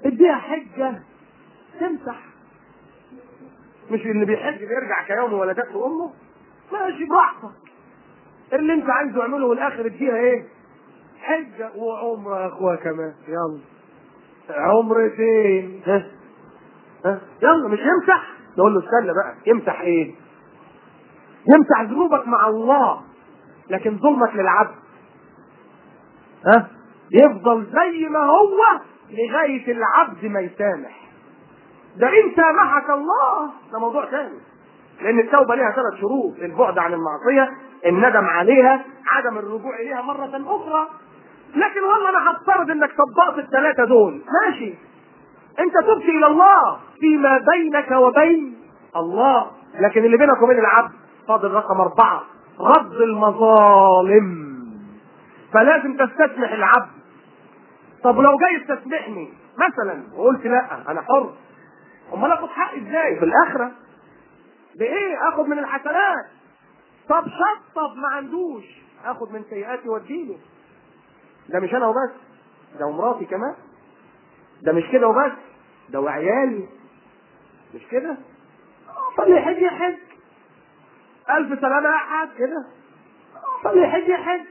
اديها حجه تمسح مش اللي بيحج بيرجع كيوم ولدته امه ماشي براحتك اللي انت عايزه اعمله والاخر اديها ايه حجه وعمره يا اخويا كمان يلا عمرتين ها ها يلا مش يمسح نقول له استنى بقى يمسح ايه يمسح ذنوبك مع الله لكن ظلمك للعبد ها يفضل زي ما هو لغايه العبد ما يسامح ده ان سامحك الله ده موضوع ثاني لان التوبه ليها ثلاث شروط البعد عن المعصيه الندم عليها عدم الرجوع اليها مره اخرى لكن والله انا هفترض انك طبقت الثلاثه دول ماشي انت تبت الى الله فيما بينك وبين الله لكن اللي بينك وبين العبد فاضل رقم اربعه رد المظالم فلازم تستسمح العبد طب لو جاي تستسمحني مثلا وقلت لا انا حر امال اخد حقي ازاي في الاخره بايه اخد من الحسنات طب شطب ما عندوش اخد من سيئاتي واديله ده مش انا وبس ده ومراتي كمان ده مش كده وبس ده وعيالي مش كده صلي يحج يحج الف سلامه يا حاج كده صلي يحج يحج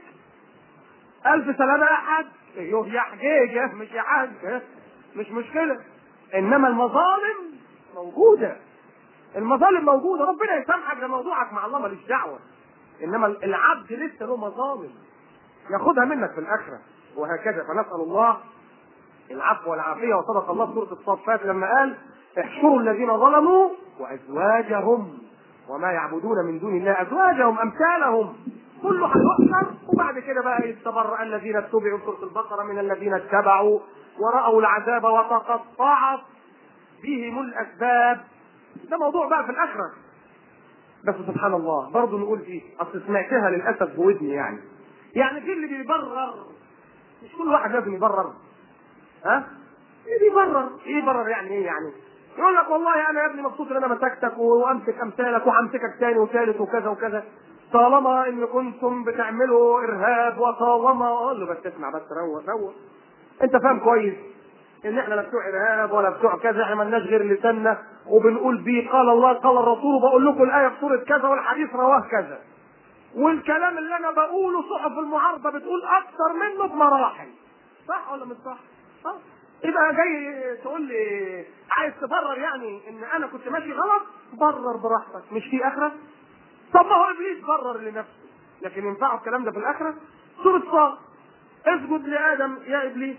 الف سلامه يا حاج ايوه يا حجيجه مش يا حاج مش مشكله انما المظالم موجوده المظالم موجوده ربنا يسامحك ده موضوعك مع الله ماليش دعوه انما العبد لسه له مظالم ياخدها منك في الاخره وهكذا فنسال الله العفو والعافيه وصدق الله في سوره الصفات لما قال احشروا الذين ظلموا وازواجهم وما يعبدون من دون الله ازواجهم امثالهم كله هيحشر وبعد كده بقى يتبرأ الذين اتبعوا في سوره البقره من الذين اتبعوا ورأوا العذاب وتقطعت بهم الاسباب ده موضوع بقى في الاخره بس سبحان الله برضه نقول فيه اصل سمعتها للاسف بودني يعني يعني في اللي بيبرر مش كل واحد لازم يبرر ها ايه بيبرر ايه يبرر يعني ايه يعني يقول لك والله انا يا ابني مبسوط ان انا مسكتك وامسك امثالك وهمسكك تاني وثالث وكذا وكذا طالما ان كنتم بتعملوا ارهاب وطالما اقول له بس اسمع بس روق روق انت فاهم كويس ان احنا لا بتوع ارهاب ولا بتوع كذا احنا مالناش غير لساننا وبنقول بيه قال الله قال الرسول وبقول لكم الايه في سوره كذا والحديث رواه كذا والكلام اللي انا بقوله صحف المعارضه بتقول اكثر منه بمراحل صح ولا مش صح؟ صح يبقى جاي تقول لي عايز تبرر يعني ان انا كنت ماشي غلط برر براحتك مش في اخره طب ما هو ابليس برر لنفسه لكن ينفعه الكلام ده في الاخره سوره صاد اسجد لادم يا ابليس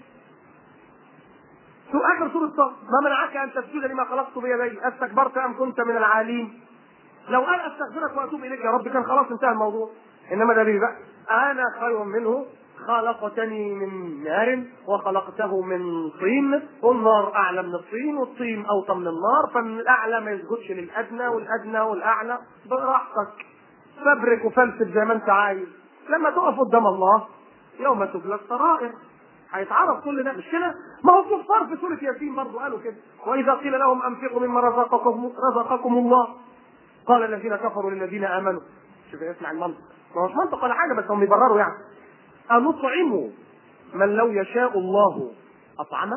شو اخر سوره صاد ما منعك ان تسجد لما خلقت بيدي استكبرت ام كنت من العالين لو قال استغفرك واتوب اليك يا رب كان خلاص انتهى الموضوع انما ده بقى انا خير منه خلقتني من نار وخلقته من طين والنار اعلى من الطين والطين اوطى من النار فالاعلى ما يسجدش للادنى والادنى والاعلى براحتك فبرك وفلسف زي ما انت عايز لما تقف قدام الله يوم تبلى السرائر هيتعرف كل ده مش كده؟ ما هو كفار في سوره ياسين برضه قالوا كده واذا قيل لهم انفقوا مما رزقكم رزقكم الله قال الذين كفروا للذين امنوا شوف اسمع المنطق ما هوش منطق ولا حاجه بس هم بيبرروا يعني أنطعم من لو يشاء الله أطعمه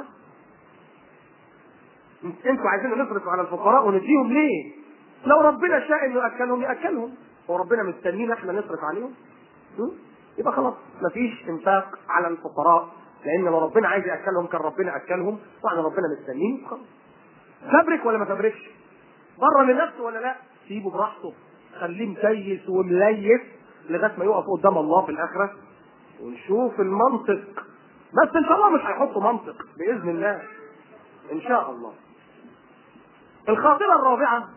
انتوا عايزين نصرف على الفقراء ونديهم ليه؟ لو ربنا شاء انه ياكلهم ياكلهم هو ربنا مستنينا احنا نصرف عليهم؟ م? يبقى خلاص مفيش انفاق على الفقراء لان لو ربنا عايز ياكلهم كان ربنا اكلهم واحنا ربنا مستنيين خلاص فبرك ولا ما فبركش؟ بره لنفسه ولا لا؟ سيبه براحته خليه مسيس ومليس لغايه ما يقف قدام الله في الاخره ونشوف المنطق بس ان شاء الله مش هيحطوا منطق باذن الله ان شاء الله الخاطره الرابعه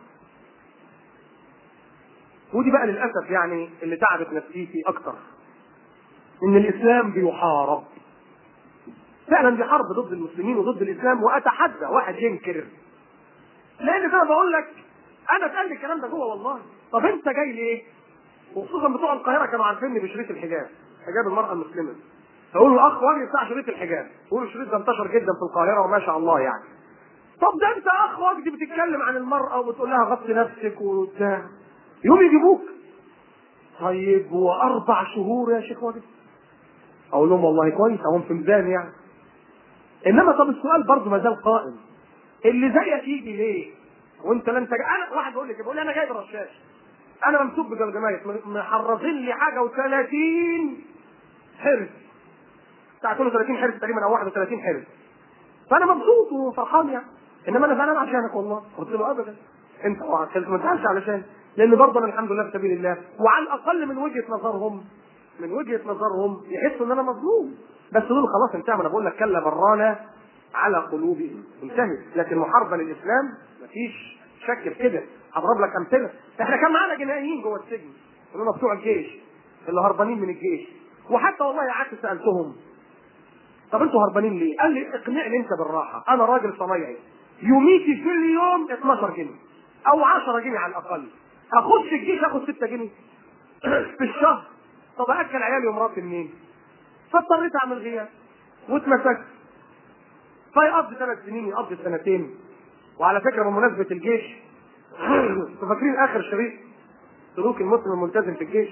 ودي بقى للاسف يعني اللي تعبت نفسيتي اكتر ان الاسلام بيحارب فعلا دي حرب ضد المسلمين وضد الاسلام واتحدى واحد ينكر لان زي ما بقول لك انا اتقال لي الكلام ده جوه والله طب انت جاي ليه؟ وخصوصا بتوع القاهره كانوا عارفيني بشريط الحجاب حجاب المراه المسلمه فقول له اخ واجي بتاع شريط الحجاب يقول الشريط ده انتشر جدا في القاهره وما شاء الله يعني طب ده انت اخ واجدي بتتكلم عن المراه وبتقول لها غطي نفسك وبتاع يوم يجيبوك طيب واربع شهور يا شيخ واجد اقول لهم والله كويس اهو في ميزان يعني انما طب السؤال برضه ما زال قائم اللي زيك يجي ليه؟ وانت لن تج... انا واحد بيقول لي كده بيقول لي انا جايب رشاش انا ممسوك بجلجميت محرزين لي حاجه و30 حرز بتاع كله 30 حرز تقريبا او 31 حرز فانا مبسوط وفرحان يعني انما انا فعلا عشانك والله قلت له ابدا انت وعسلت ما تزعلش علشان لان برضه انا الحمد لله في سبيل الله وعلى الاقل من وجهه نظرهم من وجهه نظرهم يحسوا ان انا مظلوم بس دول خلاص انتهى ما انا بقول لك كلا برانا على قلوبهم انتهت لكن محاربه للاسلام مفيش شك في كده هضرب لك امثله احنا كان معانا جنائيين جوه السجن اللي هم بتوع الجيش اللي هربانين من الجيش وحتى والله قعدت سالتهم طب انتوا هربانين ليه؟ قال لي اقنعني انت بالراحه انا راجل صنايعي يوميتي كل يوم 12 جنيه او 10 جنيه على الاقل اخش الجيش اخد 6 جنيه في الشهر طب اكل عيالي ومراتي منين؟ فاضطريت اعمل غياب واتمسكت فيقضي ثلاث سنين يقضي سنتين وعلى فكره بمناسبه الجيش انتوا فاكرين اخر شريط سلوك المسلم الملتزم في الجيش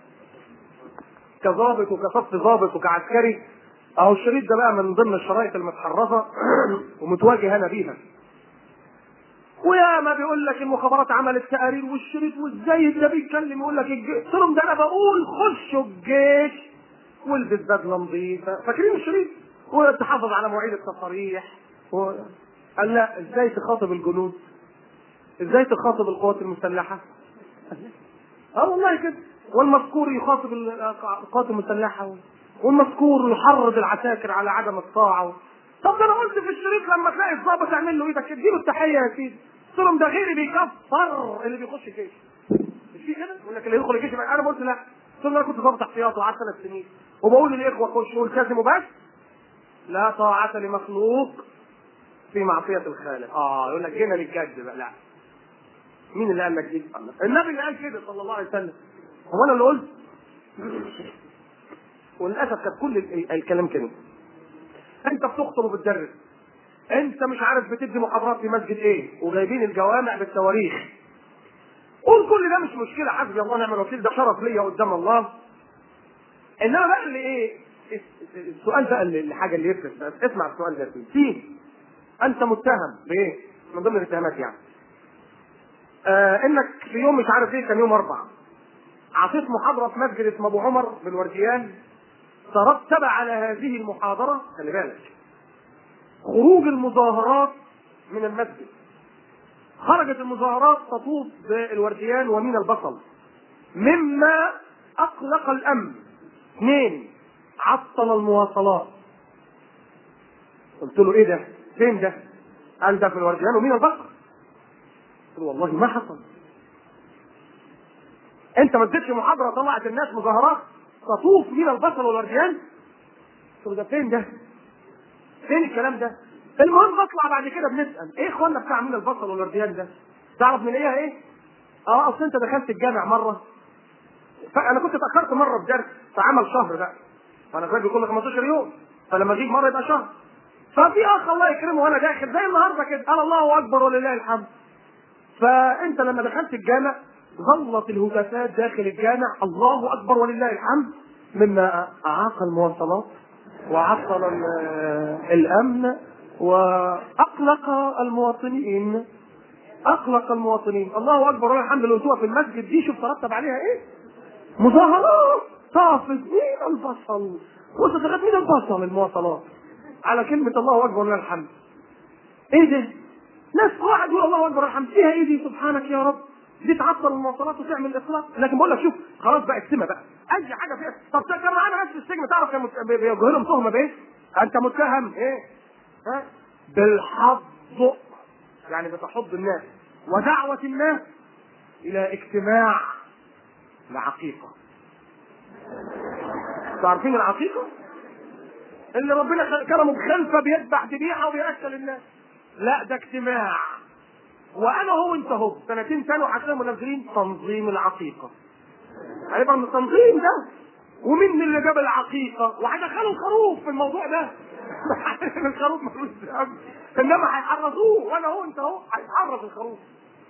كظابط وكصف ظابط وكعسكري اهو الشريط ده بقى من ضمن الشرايط المتحرزه ومتواجه انا بيها ويا ما بيقول لك المخابرات عملت تقارير والشريط وازاي ده بيتكلم يقول لك الجيش قلت لهم ده انا بقول خشوا الجيش والبس بدله نظيفه فاكرين الشريط وتحافظ على مواعيد التصاريح و... قال لا ازاي تخاطب الجنود ازاي تخاطب القوات المسلحه اه والله كده والمذكور يخاطب القوات المسلحه والمذكور يحرض العساكر على عدم الطاعه طب ده انا قلت في الشريط لما تلاقي الضابط اعمل له ايدك اديله التحيه يا سيدي قلت لهم ده غيري بيكفر اللي بيخش الجيش مش في كده يقول لك اللي يدخل الجيش انا قلت لا قلت لهم انا كنت ضابط احتياطي وقعدت ثلاث سنين وبقول للاخوه خشوا والتزموا بس لا طاعة لمخلوق في معصية الخالق اه يقول لك جينا للجد بقى لا مين اللي قال لك دي؟ النبي اللي قال كده صلى الله عليه وسلم هو انا اللي قلت وللاسف كانت كل ال- الكلام كده انت بتخطب وبتدرس انت مش عارف بتدي محاضرات في مسجد ايه وجايبين الجوامع بالتواريخ قول كل ده مش مشكله حسبي الله ونعم الوكيل ده شرف ليا قدام الله انما بقى اللي ايه السؤال بقى اللي الحاجه اللي يفرق بس اسمع السؤال ده فيه فيه انت متهم بايه من ضمن الاتهامات يعني آه انك في يوم مش عارف ايه كان يوم اربعة عطيت محاضرة في مسجد اسمه ابو عمر بالورديان ترتب على هذه المحاضرة خلي بالك خروج المظاهرات من المسجد خرجت المظاهرات تطوف بالورديان ومن البصل مما اقلق الامن اثنين عطل المواصلات قلت له ايه ده فين ده قال ده في الورديان ومين البصل قلت له والله ما حصل انت ما اديتش محاضره طلعت الناس مظاهرات تطوف من البصل والورديان قلت له ده فين ده فين الكلام ده المهم بطلع بعد كده بنسال ايه اخوانا بتاع من البصل والورديان ده تعرف من ايه ايه اه اصل انت دخلت الجامع مره فانا كنت اتاخرت مره في درس فعمل شهر بقى فانا فاكر كل 15 يوم فلما اجيب مره يبقى شهر ففي اخ الله يكرمه وانا داخل زي النهارده كده قال الله اكبر ولله الحمد فانت لما دخلت الجامع ظلت الهتافات داخل الجامع الله اكبر ولله الحمد مما اعاق المواصلات وعطل ال- الامن واقلق المواطنين اقلق المواطنين الله اكبر ولله الحمد الاسبوع في المسجد دي شوف ترتب عليها ايه مظاهرات طافت مين البصل وصلت لغايه مين البصل المواصلات على كلمه الله اكبر ولله الحمد ايه ده ناس واحد يقول الله اكبر الحمد فيها ايه دي سبحانك يا رب دي تعطل المواصلات وتعمل اطلاق لكن بقول لك شوف خلاص بقى اقسمها بقى اي حاجه فيها طب كان معانا ناس في السجن تعرف كان مت- بي- بيوجهوا لهم تهمه بايه؟ انت متهم ايه؟ ها؟ بالحض يعني بتحض الناس ودعوه الناس الى اجتماع لعقيقه انتوا عارفين العقيقه؟ اللي ربنا خ- كرمه بخلفه بيذبح ذبيحه وبياكل الناس لا ده اجتماع وانا هو انت هو سنتين تاني وعشان منزلين تنظيم العقيقه هيبقى من التنظيم ده ومين اللي جاب العقيقه وهيدخلوا الخروف في الموضوع ده الخروف ملوش ذنب انما هيحرزوه وانا هو انت هو هيتحرز الخروف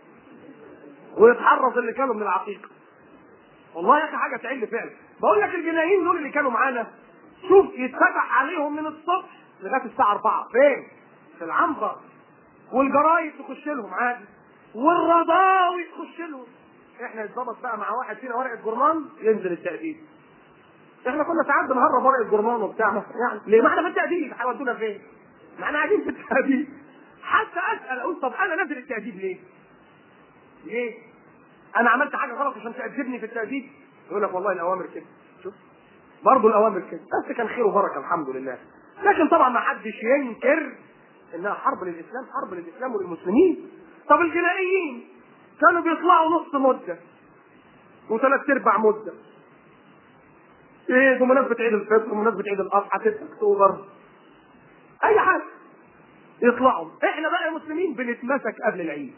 ويتحرز اللي كانوا من العقيقه والله يا اخي حاجه تعل فعلا بقول لك الجنايين دول اللي كانوا معانا شوف يتفتح عليهم من الصبح لغايه الساعه 4 فين؟ في العنبر والجرايد تخش لهم عادي والرضاوي تخش لهم احنا نتظبط بقى مع واحد فينا ورقه جرمان ينزل التأديب احنا كنا ساعات بنهرب ورقه جرمان وبتاع يعني ليه؟ ما احنا في التأديب هيودونا فين؟ ما احنا قاعدين في التأديب حتى اسال اقول طب انا نازل التأديب ليه؟ ليه؟ انا عملت حاجه غلط عشان تأدبني في التأديب يقول لك والله الاوامر كده شوف برضه الاوامر كده بس كان خير وبركه الحمد لله لكن طبعا ما حدش ينكر انها حرب للاسلام حرب للاسلام وللمسلمين طب الجنائيين كانوا بيطلعوا نص مده وثلاث ارباع مده ايه بمناسبه عيد الفطر بمناسبه عيد الاضحى 6 اكتوبر اي حاجه يطلعوا احنا بقى يا مسلمين بنتمسك قبل العيد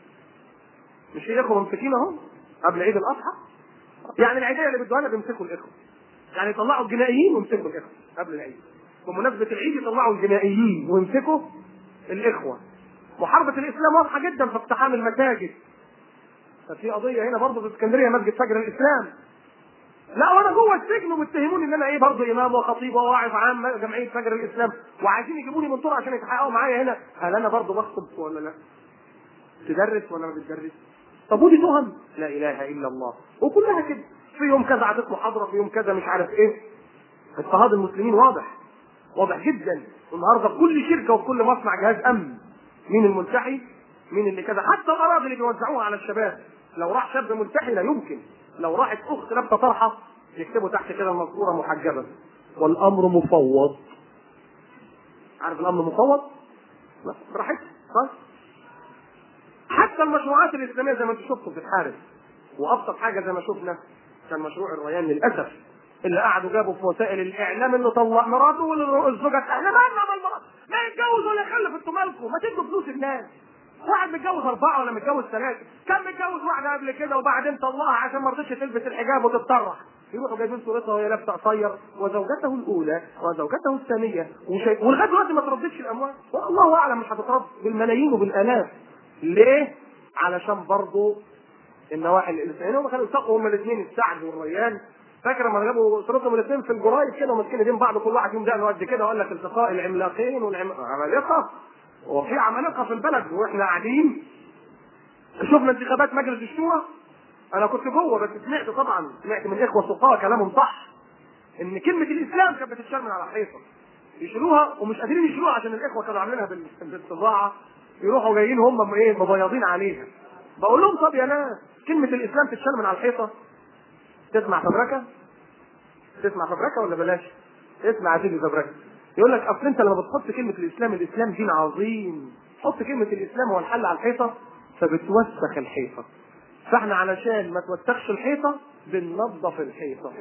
مش في اخوه ممسكين اهو قبل عيد الاضحى يعني العيديه اللي بدوها لنا بيمسكوا الاخوه يعني يطلعوا الجنائيين ويمسكوا الاخوه قبل العيد بمناسبه العيد يطلعوا الجنائيين ويمسكوا الاخوه محاربه الاسلام واضحه جدا في اقتحام المساجد ففي قضيه هنا برضه في اسكندريه مسجد فجر الاسلام لا وانا جوه السجن ومتهموني ان انا ايه برضه امام وخطيب وواعظ عام جمعيه فجر الاسلام وعايزين يجيبوني من طرق عشان يتحققوا معايا هنا هل انا برضه بخطب ولا لا؟ تدرس ولا ما بتدرس؟ طب ودي تهم؟ لا اله الا الله وكلها كده في يوم كذا عطيت محاضره في يوم كذا مش عارف ايه اضطهاد المسلمين واضح واضح جدا النهارده في كل شركه وفي كل مصنع جهاز امن مين الملتحي مين اللي كذا حتى الاراضي اللي بيوزعوها على الشباب لو راح شاب ملتحي لا يمكن لو راحت اخت لابسه طرحه يكتبوا تحت كده المذكوره محجبه والامر مفوض عارف الامر مفوض؟ لا براحتك خلاص حتى المشروعات الاسلاميه زي ما انتم شفتوا بتتحارب وابسط حاجه زي ما شفنا كان مشروع الريان للاسف اللي قعدوا جابوا في وسائل الاعلام انه طلق مراته والزوجه احنا مالنا بالمرأة ما يتجوز ولا يخلف انتوا مالكم ما تدوا فلوس الناس واحد متجوز اربعه ولا متجوز ثلاثه كان متجوز واحده قبل كده وبعدين طلقها عشان ما رضتش تلبس الحجاب وتتطرح يروحوا جايبين صورتها وهي لابسه قصير وزوجته الاولى وزوجته الثانيه وشيء ولغايه دلوقتي ما تردش الاموال والله اعلم مش هتترد بالملايين وبالالاف ليه؟ علشان برضه النواحي الانسانيه هم كانوا يلتقوا هم الاثنين السعد والريان فاكر لما جابوا صورتهم الاثنين في الجرايد كده وماسكين ايدين بعض كل واحد يوم دقنه قد كده وقال لك التقاء العملاقين والعمالقه وفي عمالقه في البلد واحنا قاعدين شفنا انتخابات مجلس الشورى انا كنت جوه بس سمعت طبعا سمعت من اخوه سقاة كلامهم صح ان كلمه الاسلام كانت بتتشال من على حيطه يشيلوها ومش قادرين يشيلوها عشان الاخوه كانوا عاملينها بال- بالطباعه يروحوا جايين هم ايه مبيضين عليها بقول لهم طب يا ناس كلمه الاسلام تتشال من على الحيطه تسمع فبركه تسمع فبركه ولا بلاش اسمع يا سيدي فبركه يقول لك اصل انت لما بتحط كلمه الاسلام الاسلام دين عظيم حط كلمه الاسلام هو الحل على الحيطه فبتوسخ الحيطه فاحنا علشان ما توسخش الحيطه بننظف الحيطه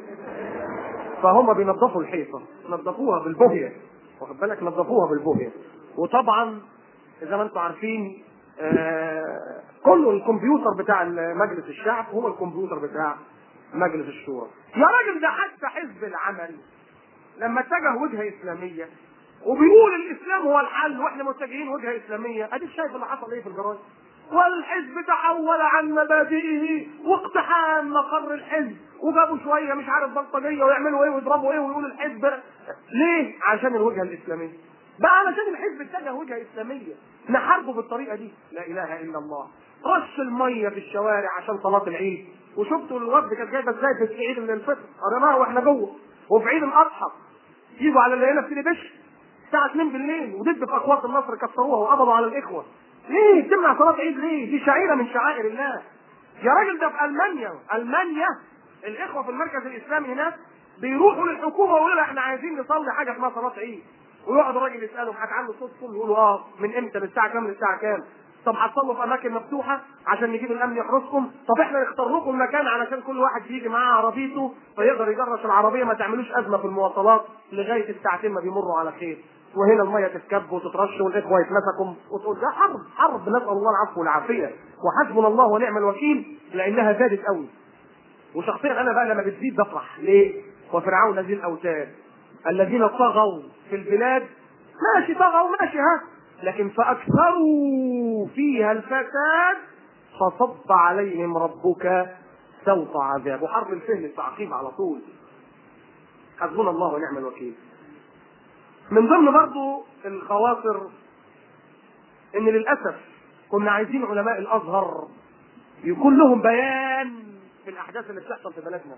فهم بينظفوا الحيطه نظفوها بالبوهيه واخد بالك نظفوها بالبوهيه وطبعا زي ما انتم عارفين آه كله الكمبيوتر بتاع مجلس الشعب هو الكمبيوتر بتاع مجلس الشورى يا راجل ده حتى حزب العمل لما اتجه وجهه اسلاميه وبيقول الاسلام هو الحل واحنا متجهين وجهه اسلاميه ادي شايف اللي حصل ايه في الجرايد والحزب تحول عن مبادئه واقتحام مقر الحزب وجابوا شويه مش عارف بلطجيه ويعملوا ايه ويضربوا ايه ويقولوا الحزب ليه؟ عشان الوجهه الاسلاميه بقى علشان الحزب اتجه وجهه اسلاميه نحاربه بالطريقه دي لا اله الا الله رش الميه في الشوارع عشان صلاه العيد وشفتوا الوفد كانت جايبه ازاي في عيد الفطر قريناها واحنا جوه وفي عيد الاضحى يجوا على اللي هنا في سيدي بشر الساعه 2 بالليل وضد في اقوات النصر كسروها وقبضوا على الاخوه ليه تمنع صلاه عيد ليه دي شعيره من شعائر الله يا راجل ده في المانيا المانيا الاخوه في المركز الاسلامي هناك بيروحوا للحكومه ويقولوا لها احنا عايزين نصلي حاجه اسمها صلاه عيد ويقعد الراجل يسالهم هتعلوا صوتكم يقولوا اه من امتى للساعه كام للساعه كام طب هتصلوا في اماكن مفتوحه عشان نجيب الامن يحرسكم طب احنا نختار لكم مكان علشان كل واحد يجي معاه عربيته فيقدر يجرش العربيه ما تعملوش ازمه في المواصلات لغايه الساعتين ما بيمروا على خير وهنا الميه تتكب وتترش والاخوه يتمسكوا وتقول ده حرب حرب نسال الله العفو والعافيه وحسبنا الله ونعم الوكيل لانها زادت قوي وشخصيا انا بقى لما بتزيد بفرح ليه؟ وفرعون ذي الاوتاد الذين طغوا في البلاد ماشي طغوا ماشي ها لكن فاكثروا فيها الفساد فصب عليهم ربك سوط عذاب وحرف الفهم التعقيب على طول حسبنا الله ونعم الوكيل من ضمن برضو الخواطر ان للاسف كنا عايزين علماء الازهر يكون لهم بيان في الاحداث اللي بتحصل في بلدنا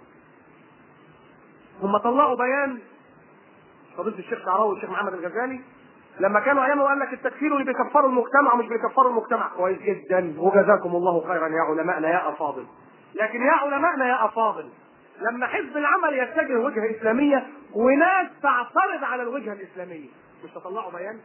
هم طلعوا بيان فضيله الشيخ شعراوي والشيخ محمد الغزالي لما كانوا ايامه قال لك التكفير اللي بيكفروا المجتمع مش بيكفروا المجتمع كويس جدا وجزاكم الله خيرا يا علمائنا يا افاضل لكن يا علمائنا يا افاضل لما حزب العمل يتجه وجهه اسلاميه وناس تعترض على الوجهه الاسلاميه مش تطلعوا بيان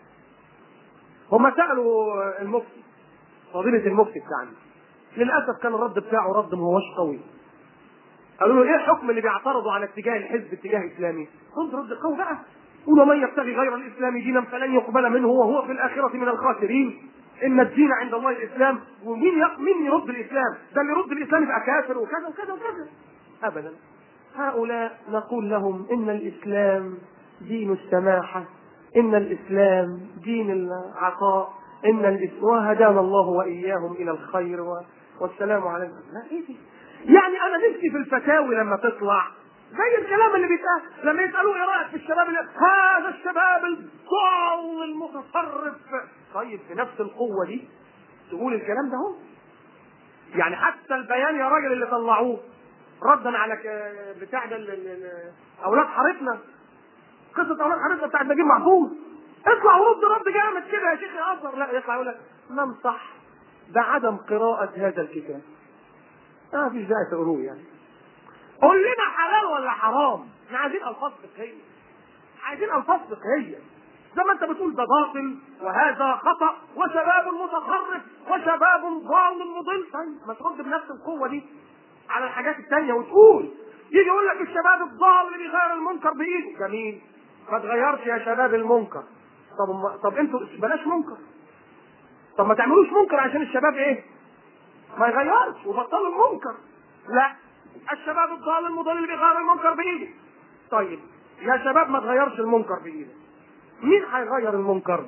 هم سالوا المفتي فضيله المفتي بتاعنا للاسف كان الرد بتاعه رد ما هوش قوي قالوا له ايه الحكم اللي بيعترضوا على اتجاه الحزب اتجاه اسلامي رد رد قوي بقى قول ومن يبتغي غير الاسلام دينا فلن يقبل منه وهو في الاخره من الخاسرين ان الدين عند الله الاسلام ومين يق... مين يرد الاسلام ده اللي يرد الاسلام يبقى كافر وكذا وكذا وكذا ابدا هؤلاء نقول لهم ان الاسلام دين السماحه ان الاسلام دين العطاء ان الاسلام وهدانا الله واياهم الى الخير و... والسلام عليكم لا ايه دي يعني انا نفسي في الفتاوي لما تطلع زي الكلام اللي بيتقال لما يسالوه ايه رايك في الشباب اللي هذا الشباب الضال المتطرف طيب في نفس القوه دي تقول الكلام ده هو يعني حتى البيان يا راجل اللي طلعوه ردا على ك- بتاع ده ال- ال- ال- اولاد حارتنا قصه اولاد حارتنا بتاعت نجيب محفوظ اطلع ورد رد جامد كده يا شيخ يا ازهر لا يطلع يقول لك ننصح بعدم قراءه هذا الكتاب ما فيش داعي تقروه يعني قول لنا حلال ولا حرام احنا عايزين الفاظ فقهيه عايزين الفاظ فقهيه زي ما انت بتقول ده باطل وهذا خطا وشباب متخرف وشباب ضال مضل طيب ما ترد بنفس القوه دي على الحاجات التانية وتقول يجي يقول لك الشباب الضال اللي بيغير المنكر بايده جميل ما تغيرش يا شباب المنكر طب ما- طب انتوا بلاش منكر طب ما تعملوش منكر عشان الشباب ايه ما يغيرش وبطلوا المنكر لا الشباب الضال المضل اللي بيغير المنكر بايده طيب يا شباب ما تغيرش المنكر بايده مين هيغير المنكر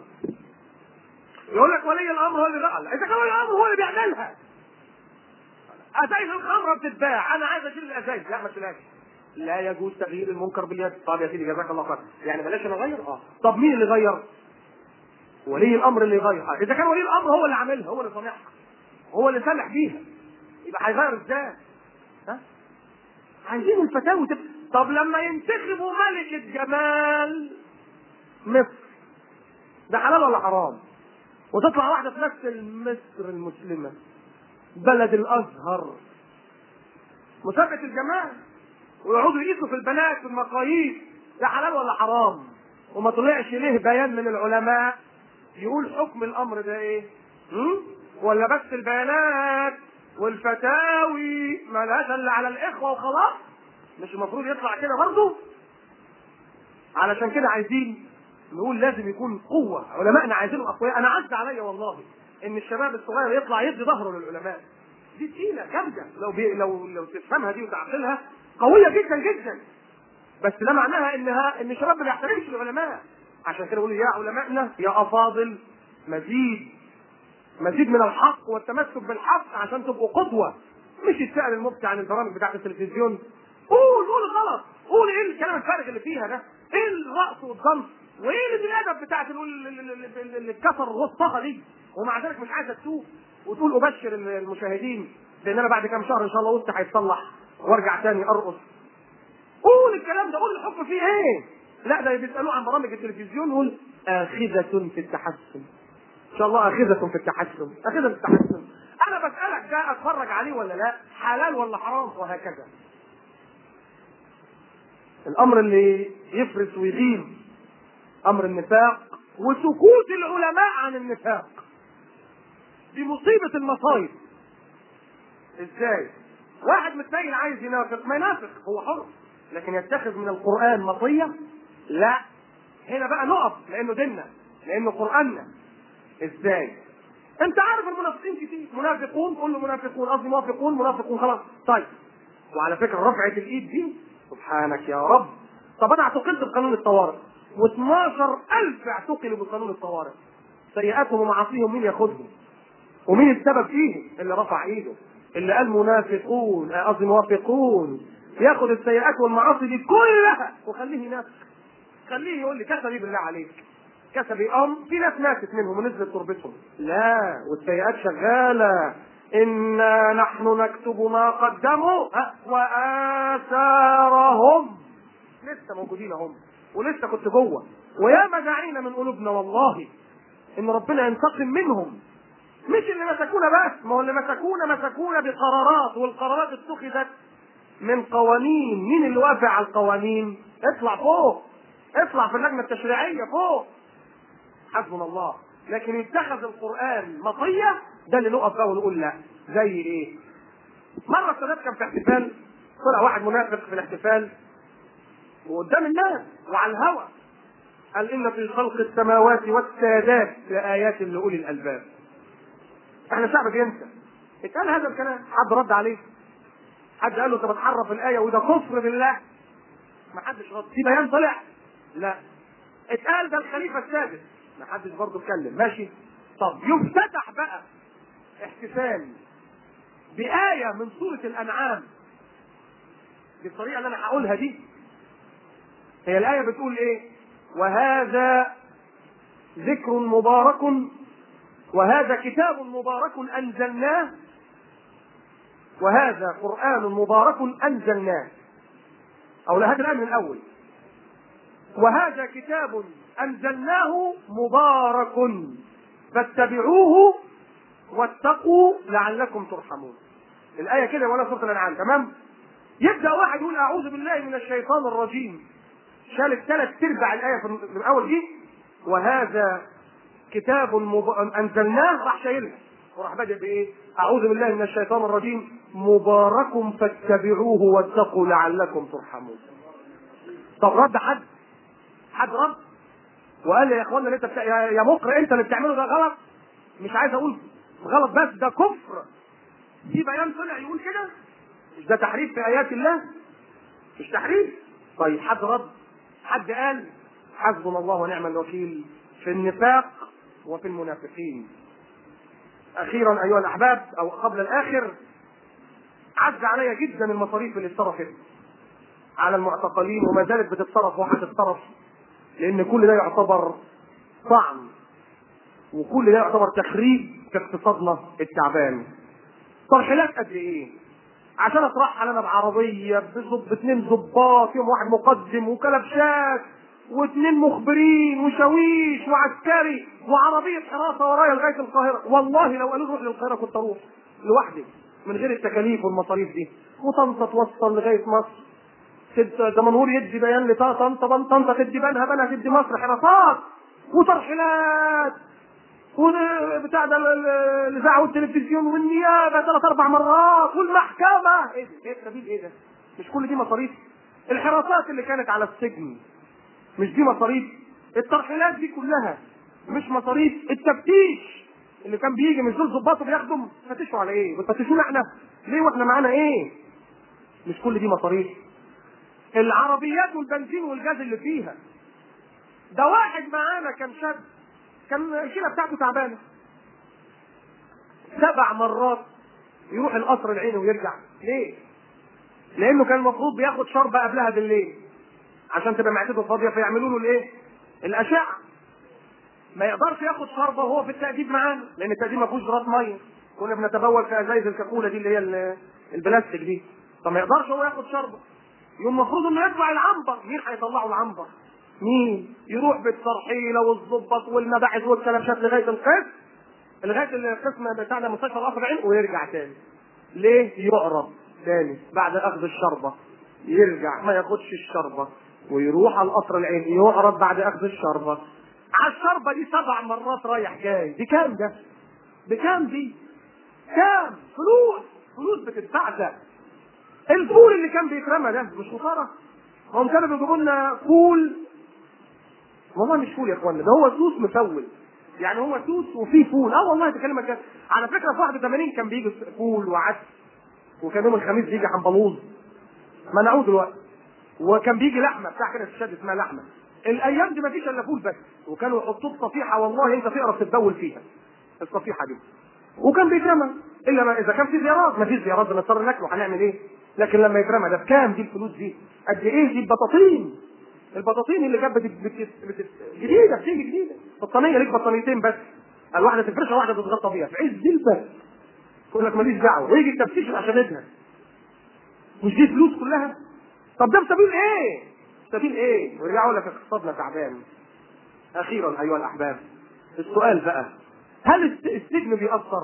يقول لك ولي الامر هو اللي غير اذا كان ولي الامر هو اللي بيعملها ازايز الخمره بتتباع انا عايز اشيل الازايز لا ما تشيلهاش لا يجوز تغيير المنكر باليد طب يا سيدي جزاك الله خير يعني بلاش انا اغير اه طب مين اللي غير ولي الامر اللي يغير اذا كان ولي الامر هو اللي عاملها هو اللي صانعها هو اللي سامح بيها يبقى هيغير ازاي ها عايزين الفتاوي تبقى طب لما ينتخبوا ملكة جمال مصر ده حلال ولا حرام وتطلع واحدة تمثل مصر المسلمة بلد الازهر مسابقة الجمال ويقعدوا يقيسوا في البنات في المقاييس ده حلال ولا حرام وما طلعش ليه بيان من العلماء يقول حكم الامر ده ايه هم؟ ولا بس البيانات والفتاوي ملهاش الا على الاخوه وخلاص مش المفروض يطلع كده برضه علشان كده عايزين نقول لازم يكون قوه علمائنا عايزين اقوياء انا عز عليا والله ان الشباب الصغير يطلع يدي ظهره للعلماء دي تقيله جامده لو بي لو لو تفهمها دي وتعقلها قويه جدا جدا بس ده معناها انها ان الشباب ما بيحترمش العلماء عشان كده بيقولوا يا علمائنا يا افاضل مزيد مزيد من الحق والتمسك بالحق عشان تبقوا قدوه مش يتسال المفتي عن البرامج بتاعت التلفزيون قول قول غلط قول ايه الكلام الفارغ اللي فيها ده ايه الرأس والضم وايه اللي الادب بتاعت ال- ال- ال- ال- اللي اتكسر وسطها دي ومع ذلك مش عايزه تسوق وتقول ابشر المشاهدين بان انا بعد كام شهر ان شاء الله وسطي هيتصلح وارجع تاني ارقص قول الكلام ده قول الحكم فيه ايه لا ده بيسالوه عن برامج التلفزيون يقول اخذة في التحسن ان شاء الله اخذة في التحسن اخذة في التحسن انا بسالك ده اتفرج عليه ولا لا حلال ولا حرام وهكذا الامر اللي يفرس ويغيب امر النفاق وسكوت العلماء عن النفاق دي مصيبة المصايب ازاي واحد متنيل عايز ينافق ما ينافق هو حر لكن يتخذ من القرآن مطية لا هنا بقى نقف لانه ديننا لانه قرآننا ازاي انت عارف المنافقين كتير منافقون كل منافقون قصدي موافقون منافقون خلاص طيب وعلى فكرة رفعة الايد دي سبحانك يا رب طب انا اعتقلت بقانون الطوارئ و12 الف اعتقلوا بقانون الطوارئ سيئاتهم ومعاصيهم مين ياخدهم ومين السبب فيهم اللي رفع ايده اللي قال منافقون قصدي موافقون ياخد السيئات والمعاصي دي كلها وخليه ينافق خليه يقول لي كسب ايه بالله عليك كسب ايه ام في ناس ماتت منهم ونزلت تربتهم لا والسيئات شغاله انا نحن نكتب ما قدموا ها، واثارهم لسه موجودين هم ولسه كنت جوه وياما داعينا من قلوبنا والله ان ربنا ينتقم منهم مش اللي مسكونا بس ما هو اللي مسكونا مسكونا بقرارات والقرارات اتخذت من قوانين مين اللي وافق على القوانين اطلع فوق اطلع في اللجنه التشريعيه فوق حسبنا الله لكن يتخذ القران مطيه ده اللي نقف بقى ونقول لا زي ايه مره السادات كان في احتفال طلع واحد منافق في الاحتفال وقدام الناس وعلى الهوى قال ان في خلق السماوات والسادات لايات لاولي الالباب احنا شعب بينسى اتقال هذا الكلام حد رد عليه حد قال له انت بتحرف الايه وده كفر بالله ما حدش رد في بيان طلع لا اتقال ده الخليفه السادس ما حدش برضه اتكلم ماشي طب يفتتح بقى احتفال بآية من سورة الأنعام بالطريقة اللي أنا هقولها دي هي الآية بتقول إيه؟ وهذا ذكر مبارك وهذا كتاب مبارك أنزلناه وهذا قرآن مبارك أنزلناه أو لا هذا الآن من الأول وهذا كتاب أنزلناه مبارك فاتبعوه واتقوا لعلكم ترحمون الآية كده ولا سورة الأنعام تمام يبدأ واحد يقول أعوذ بالله من الشيطان الرجيم شال الثلاث ارباع الآية في الأول دي وهذا كتاب مب... أنزلناه راح شايلها وراح بادئ بإيه؟ أعوذ بالله من الشيطان الرجيم مبارك فاتبعوه واتقوا لعلكم ترحمون. طب رد حد؟ حد رد؟ وقال لي يا اخوانا اللي انت بتا... يا يا مقر انت اللي بتعمله ده غلط مش عايز اقول غلط بس ده كفر في بيان طلع يقول كده مش ده تحريف في ايات الله مش تحريف طيب حد رد حد قال حسبنا الله ونعم الوكيل في النفاق وفي المنافقين اخيرا ايها الاحباب او قبل الاخر عز علي جدا المصاريف اللي اتصرفت على المعتقلين وما زالت بتتصرف وهتتصرف لان كل ده يعتبر طعن وكل ده يعتبر تخريب في اقتصادنا التعبان ترحيلات قد ايه عشان اترحل انا بعربيه بزب باثنين ظباط فيهم واحد مقدم وكلبشات واثنين مخبرين وشاويش وعسكري وعربيه حراسه ورايا لغايه القاهره والله لو قالوا لي روح للقاهره كنت اروح لوحدي من غير التكاليف والمصاريف دي وطنطا توصل لغايه مصر ست دمنهور يدي بيان لطنطا طنطا تدي بيانها بنها تدي مصر حراسات وترحيلات وبتاع ده الاذاعه والتلفزيون والنيابه ثلاث اربع مرات والمحكمه ايه ده؟ ايه السبيل ايه ده؟ مش كل دي مصاريف؟ الحراسات اللي كانت على السجن مش دي مصاريف؟ الترحيلات دي كلها مش مصاريف التفتيش اللي كان بيجي مش دول ظباط بياخدوا فتشوا على ايه؟ بتفتشونا احنا ليه واحنا معانا ايه؟ مش كل دي مصاريف؟ العربيات والبنزين والجاز اللي فيها ده واحد معانا كان شاب كان الشيله بتاعته تعبانه سبع مرات يروح القصر العيني ويرجع ليه؟ لانه كان المفروض بياخد شربة قبلها بالليل عشان تبقى معدته فاضيه فيعملوا له الايه؟ الاشعه ما يقدرش ياخد شربة وهو في التأديب معانا لان التأديب ما فيهوش جرات ميه كنا بنتبول في ازايز الكاكولا دي اللي هي ال- البلاستيك دي فما يقدرش هو ياخد شربة يوم المفروض انه يطلع العنبر مين هيطلعه العنبر؟ مين؟ يروح بالترحيله والظبط والمباحث والكلبشات لغايه القسم لغايه القسم بتاعنا مستشفى القصر العين ويرجع تاني. ليه؟ يعرض تاني بعد اخذ الشربه يرجع ما ياخدش الشربه ويروح على القصر العين يعرض بعد اخذ الشربه. على الشربه دي سبع مرات رايح جاي، دي كام ده؟ بكام دي؟ كام؟ فلوس فلوس بتدفع ده. الفول اللي كان بيترمى ده مش خساره؟ هم كانوا بيجيبوا لنا فول والله مش فول يا اخوانا ده هو سوس مفول يعني هو سوس وفيه فول اه والله بكلمك كده على فكره في 81 كان بيجي فول وعدس وكان يوم الخميس بيجي حنبلوز منعوه دلوقتي وكان بيجي لحمه بتاع كده في الشد اسمها لحمه الايام دي مفيش الا فول بس وكانوا يحطوه في صفيحه والله انت تقرا تتبول فيها الصفيحه دي وكان بيترمى الا ما اذا كان في زيارات ما فيش زيارات بنضطر ناكله هنعمل ايه؟ لكن لما يترمى ده بكام دي الفلوس دي؟ قد ايه دي البطاطين؟ البطاطين اللي كانت بت... بت... بت... جديده بتيجي جديده بطانيه ليك بطانيتين بس الواحده تفرشها واحده تتغطى بيها في عز البرد يقول لك ماليش دعوه ويجي التفتيش عشان ابنها مش دي فلوس كلها طب ده بسبيل ايه؟ سبيل ايه؟ ويرجع يقول لك اقتصادنا تعبان اخيرا ايها الاحباب السؤال بقى هل السجن بيأثر؟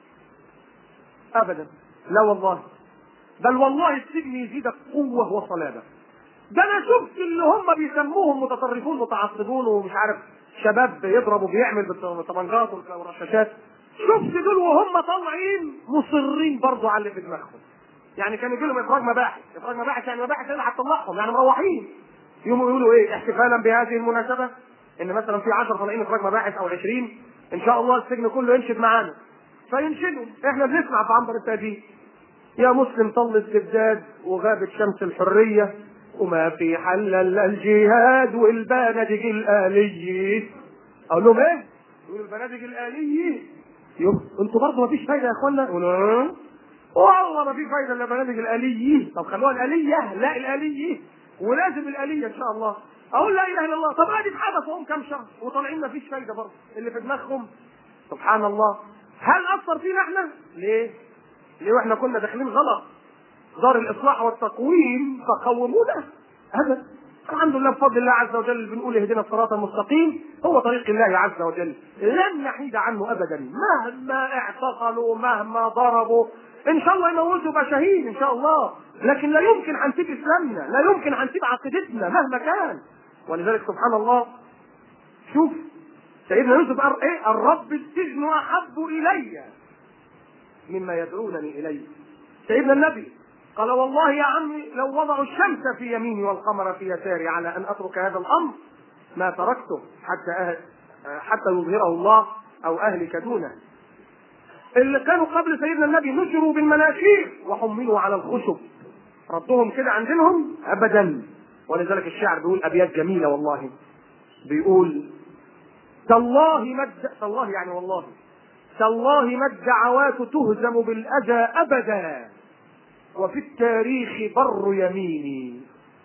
ابدا لا والله بل والله السجن يزيدك قوه وصلابه ده انا شفت اللي هم بيسموهم متطرفون متعصبون ومش عارف شباب بيضرب وبيعمل بالطبنجات والرشاشات شفت دول وهم طالعين مصرين برضه على اللي في دماغهم يعني كان يجي لهم اخراج مباحث اخراج مباحث يعني مباحث اللي هتطلعهم يعني مروحين يقوموا يقولوا ايه احتفالا بهذه المناسبه ان مثلا في 10 طالعين اخراج مباحث او 20 ان شاء الله السجن كله ينشد معانا فينشدوا احنا بنسمع في عنبر التهديد يا مسلم طل استبداد وغابت شمس الحريه وما في حل الا الجهاد والبنادق الآلية اقول لهم ايه؟ يقولوا البنادق الآلية يقول انتوا برضه ما فيش فايده يا اخوانا يقولوا والله ما في فايده الا البنادق الآلية طب خلوها الآلية لا الآلية ولازم الآلية ان شاء الله اقول لا اله الا الله طب ادي اتحبسوا هم كام شهر وطالعين ما فيش فايده برضه اللي في دماغهم سبحان الله هل اثر فينا احنا؟ ليه؟ ليه واحنا كنا داخلين غلط دار الاصلاح والتقويم فقومونا ابدا الحمد لله بفضل الله عز وجل بنقول اهدنا الصراط المستقيم هو طريق الله عز وجل لن نحيد عنه ابدا مهما اعتقلوا مهما ضربوا ان شاء الله يموتوا يبقى شهيد ان شاء الله لكن لا يمكن هنسيب اسلامنا لا يمكن هنسيب عقيدتنا مهما كان ولذلك سبحان الله شوف سيدنا يوسف قال ايه الرب السجن احب الي مما يدعونني اليه سيدنا النبي قال والله يا عمي لو وضعوا الشمس في يميني والقمر في يساري على ان اترك هذا الامر ما تركته حتى أهل حتى يظهره الله او اهلك دونه. اللي كانوا قبل سيدنا النبي نشروا بالمناشير وحملوا على الخشب. ردهم كده عن دينهم ابدا ولذلك الشعر بيقول ابيات جميله والله بيقول تالله مد تالله يعني والله تالله ما الدعوات تهزم بالاذى ابدا وفي التاريخ بر يميني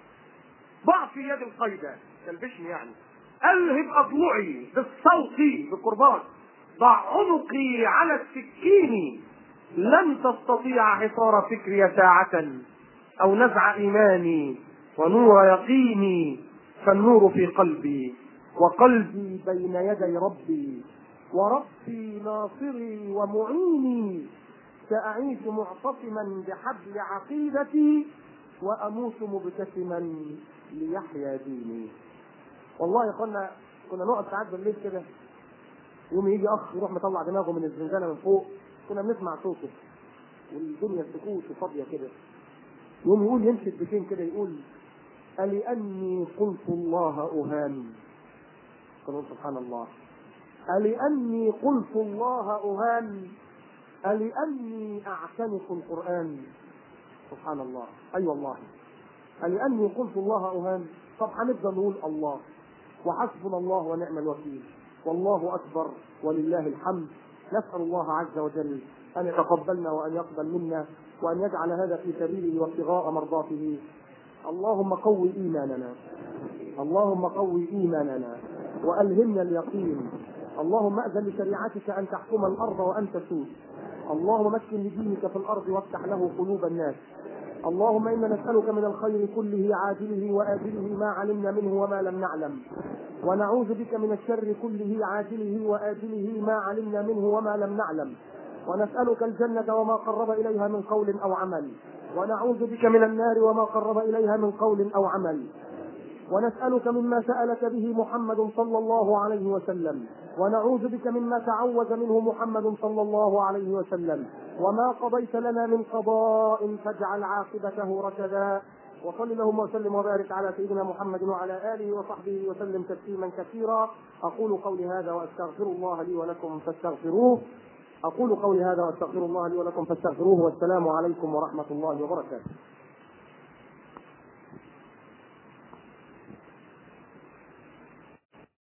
ضع في يد القيدة تلبشني يعني ألهب أضلعي بالصوت بالقربان ضع عنقي على السكين لن تستطيع حصار فكري ساعة أو نزع إيماني ونور يقيني فالنور في قلبي وقلبي بين يدي ربي وربي ناصري ومعيني سأعيش معتصما بحبل عقيدتي وأموت مبتسما ليحيا ديني. والله يا اخوانا كنا نقعد ساعات بالليل كده يوم يجي اخ يروح مطلع دماغه من الزنزانه من فوق كنا بنسمع صوته والدنيا سكوت وفاضيه كده يوم يقول يمشي بيتين كده يقول ألأني قلت الله أهان قالوا سبحان الله ألأني قلت الله أهان ألأني أعتنق القرآن سبحان الله أي أيوة والله ألأني قلت الله أهان طب هنفضل نقول الله وحسبنا الله ونعم الوكيل والله أكبر ولله الحمد نسأل الله عز وجل أن يتقبلنا وأن يقبل منا وأن يجعل هذا في سبيله وابتغاء مرضاته اللهم قوي إيماننا اللهم قوي إيماننا وألهمنا اليقين اللهم أذن لشريعتك أن تحكم الأرض وأن تسود اللهم مكن لدينك في الارض وافتح له قلوب الناس اللهم انا نسالك من الخير كله عاجله واجله ما علمنا منه وما لم نعلم ونعوذ بك من الشر كله عاجله واجله ما علمنا منه وما لم نعلم ونسالك الجنه وما قرب اليها من قول او عمل ونعوذ بك من النار وما قرب اليها من قول او عمل ونسألك مما سألك به محمد صلى الله عليه وسلم ونعوذ بك مما تعوذ منه محمد صلى الله عليه وسلم وما قضيت لنا من قضاء فاجعل عاقبته رشدا وصل اللهم وسلم وبارك على سيدنا محمد وعلى اله وصحبه وسلم تسليما كثيرا اقول قولي هذا واستغفر الله لي ولكم فاستغفروه اقول قولي هذا واستغفر الله لي ولكم فاستغفروه والسلام عليكم ورحمه الله وبركاته